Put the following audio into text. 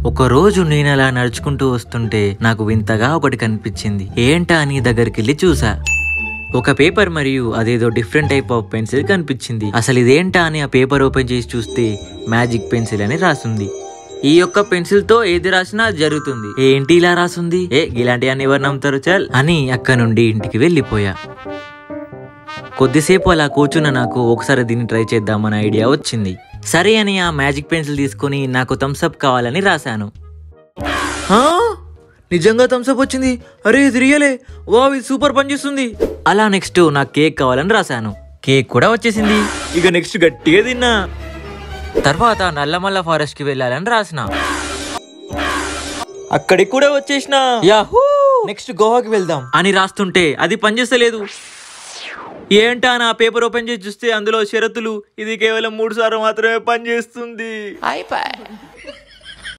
ఒక రోజు నేను అలా నడుచుకుంటూ వస్తుంటే నాకు వింతగా ఒకటి కనిపించింది ఏంటా అని దగ్గరికి వెళ్ళి చూసా ఒక పేపర్ మరియు అదేదో డిఫరెంట్ టైప్ ఆఫ్ పెన్సిల్ కనిపించింది అసలు ఇదేంటా అని ఆ పేపర్ ఓపెన్ చేసి చూస్తే మ్యాజిక్ పెన్సిల్ అని రాసుంది ఈ యొక్క పెన్సిల్ తో ఏది రాసినా అది జరుగుతుంది ఏంటి ఇలా రాసుంది ఏ ఇలాంటి అని ఎవరు నమ్ముతారు చల్ అని అక్క నుండి ఇంటికి వెళ్ళిపోయా కొద్దిసేపు అలా కూర్చున్న నాకు ఒకసారి దీన్ని ట్రై చేద్దామన్న ఐడియా వచ్చింది సరే అని ఆ మ్యాజిక్ పెన్సిల్ తీసుకొని నాకు థమ్స్అప్ కావాలని రాశాను ఆ? నిజంగా థమ్స్అప్ వచ్చింది అరే ఇది రియలే వావ్ ఇది సూపర్ పనిచేస్తుంది అలా నెక్స్ట్ నాకు కేక్ కావాలని రాశాను కేక్ కూడా వచ్చేసింది ఇక నెక్స్ట్ గట్టిగా తిన్నా తర్వాత నల్లమల్ల ఫారెస్ట్ కి వెళ్ళాలని రాసిన అక్కడికి కూడా వచ్చేసిన యాహూ నెక్స్ట్ గోవాకి వెళ్దాం అని రాస్తుంటే అది పనిచేస్తలేదు ఏంటా నా పేపర్ ఓపెన్ చేసి చూస్తే అందులో షరతులు ఇది కేవలం మూడు సార్లు మాత్రమే పనిచేస్తుంది